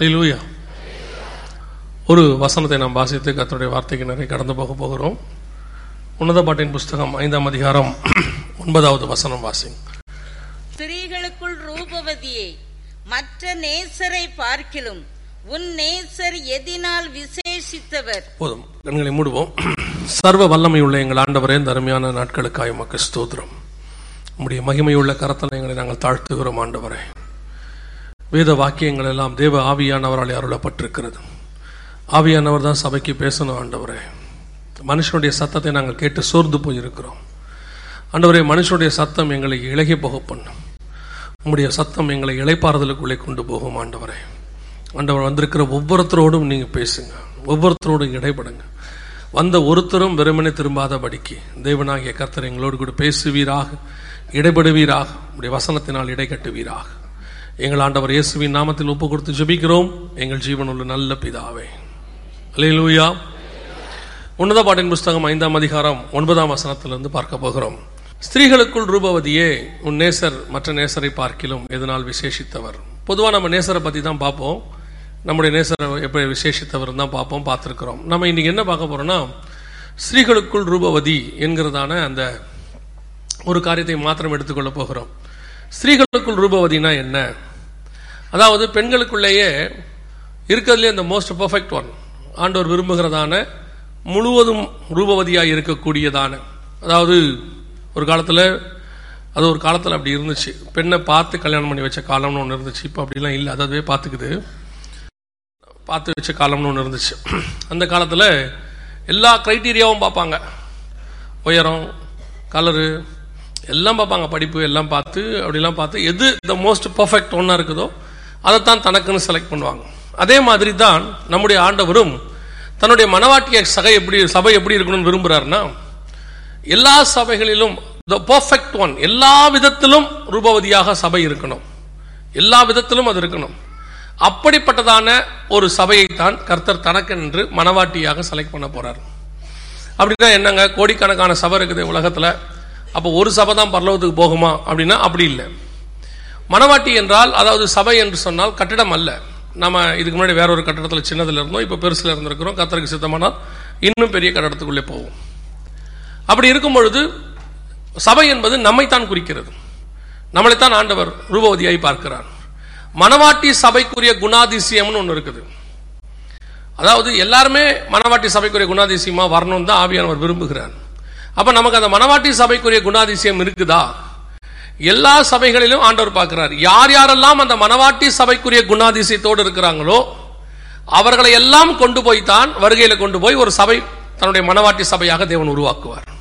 அல்லேலூயா ஒரு வசனத்தை நாம் வாசித்து கர்த்தருடைய வார்த்தைக்கு நிறைய கடந்து போக போகிறோம் உன்னத பாட்டின் புஸ்தகம் ஐந்தாம் அதிகாரம் ஒன்பதாவது வசனம் வாசிங் ஸ்திரீகளுக்குள் ரூபவதியே மற்ற நேசரை பார்க்கிலும் உன் நேசர் எதினால் விசேஷித்தவர் போதும் கண்களை மூடுவோம் சர்வ வல்லமை உள்ள எங்கள் ஆண்டவரே இந்த அருமையான நாட்களுக்காய் உமக்கு ஸ்தோத்திரம் உம்முடைய மகிமையுள்ள கரத்தில் எங்களை நாங்கள் தாழ்த்துகிறோம் ஆண்டவரே வேத வாக்கியங்கள் எல்லாம் தேவ ஆவியானவரால் அருளப்பட்டிருக்கிறது ஆவியானவர் தான் சபைக்கு பேசணும் ஆண்டவரே மனுஷனுடைய சத்தத்தை நாங்கள் கேட்டு சோர்ந்து போயிருக்கிறோம் ஆண்டவரே மனுஷனுடைய சத்தம் எங்களை இழகி போக பண்ணும் உம்முடைய சத்தம் எங்களை இளைப்பாறுதலுக்குள்ளே கொண்டு போகும் ஆண்டவரே ஆண்டவர் வந்திருக்கிற ஒவ்வொருத்தரோடும் நீங்க பேசுங்க ஒவ்வொருத்தரோடும் இடைபடுங்க வந்த ஒருத்தரும் வெறுமனே திரும்பாதபடிக்கு தேவனாகிய கர்த்தர் எங்களோடு கூட பேசுவீராக இடைபடுவீராக உடைய வசனத்தினால் இடை கட்டுவீராக எங்கள் ஆண்டவர் இயேசுவின் நாமத்தில் ஒப்பு கொடுத்து ஜெபிக்கிறோம் எங்கள் ஜீவனுள்ள நல்ல பிதாவே அல்லேலூயா உன்னத பாட்டின் புஸ்தகம் ஐந்தாம் அதிகாரம் ஒன்பதாம் வசனத்திலிருந்து பார்க்க போகிறோம் ஸ்திரீகளுக்குள் ரூபவதியே உன் நேசர் மற்ற நேசரை பார்க்கிலும் எதனால் விசேஷித்தவர் பொதுவா நம்ம நேசரை பத்தி தான் பார்ப்போம் நம்முடைய நேசரை எப்படி விசேஷித்தவர் தான் பார்ப்போம் பார்த்துருக்கிறோம் நம்ம இன்னைக்கு என்ன பார்க்க போறோம்னா ஸ்திரீகளுக்குள் ரூபவதி என்கிறதான அந்த ஒரு காரியத்தை மாத்திரம் எடுத்துக்கொள்ள போகிறோம் ஸ்திரீகளுக்குள் ரூபவதினா என்ன அதாவது பெண்களுக்குள்ளேயே இருக்கிறதுலே அந்த மோஸ்ட் பர்ஃபெக்ட் ஒன் ஆண்டவர் விரும்புகிறதான முழுவதும் ரூபவதியாக இருக்கக்கூடியதான அதாவது ஒரு காலத்தில் அது ஒரு காலத்தில் அப்படி இருந்துச்சு பெண்ணை பார்த்து கல்யாணம் பண்ணி வச்ச காலம்னு ஒன்று இருந்துச்சு இப்போ அப்படிலாம் இல்லை அது அதுவே பார்த்துக்குது பார்த்து வச்ச காலம்னு ஒன்று இருந்துச்சு அந்த காலத்தில் எல்லா க்ரைட்டீரியாவும் பார்ப்பாங்க உயரம் கலரு எல்லாம் பார்ப்பாங்க படிப்பு எல்லாம் பார்த்து அப்படிலாம் பார்த்து எது த மோஸ்ட் பர்ஃபெக்ட் ஒன்றா இருக்குதோ அதைத்தான் தனக்குன்னு செலக்ட் பண்ணுவாங்க அதே மாதிரி தான் நம்முடைய ஆண்டவரும் தன்னுடைய மனவாட்டிய சகை எப்படி சபை எப்படி இருக்கணும்னு விரும்புகிறாருன்னா எல்லா சபைகளிலும் த பர்ஃபெக்ட் ஒன் எல்லா விதத்திலும் ரூபவதியாக சபை இருக்கணும் எல்லா விதத்திலும் அது இருக்கணும் அப்படிப்பட்டதான ஒரு சபையைத்தான் கர்த்தர் தனக்கென்று மனவாட்டியாக செலக்ட் பண்ண போறார் அப்படின்னா என்னங்க கோடிக்கணக்கான சபை இருக்குது உலகத்துல அப்போ ஒரு சபை தான் பரலோகத்துக்கு போகுமா அப்படின்னா அப்படி இல்லை மனவாட்டி என்றால் அதாவது சபை என்று சொன்னால் கட்டிடம் அல்ல நம்ம இதுக்கு முன்னாடி வேற ஒரு கட்டடத்தில் சின்னதுல இருந்தோம் இப்போ பெருசுல இருந்திருக்கிறோம் கத்தருக்கு சித்தமானால் இன்னும் பெரிய கட்டடத்துக்குள்ளே போவோம் அப்படி இருக்கும் பொழுது சபை என்பது நம்மைத்தான் குறிக்கிறது நம்மளைத்தான் ஆண்டவர் ரூபவதியாய் பார்க்கிறார் மனவாட்டி சபைக்குரிய குணாதிசயம்னு ஒன்று இருக்குது அதாவது எல்லாருமே மனவாட்டி சபைக்குரிய குணாதிசயமா வரணும்னு தான் ஆவியானவர் விரும்புகிறார் அப்ப நமக்கு அந்த மனவாட்டி சபைக்குரிய குணாதிசயம் இருக்குதா எல்லா சபைகளிலும் ஆண்டவர் பார்க்கிறார் யார் யாரெல்லாம் அந்த மனவாட்டி சபைக்குரிய குணாதிசயத்தோடு இருக்கிறாங்களோ அவர்களை எல்லாம் கொண்டு போய் தான் வருகையில கொண்டு போய் ஒரு சபை தன்னுடைய மனவாட்டி சபையாக தேவன் உருவாக்குவார்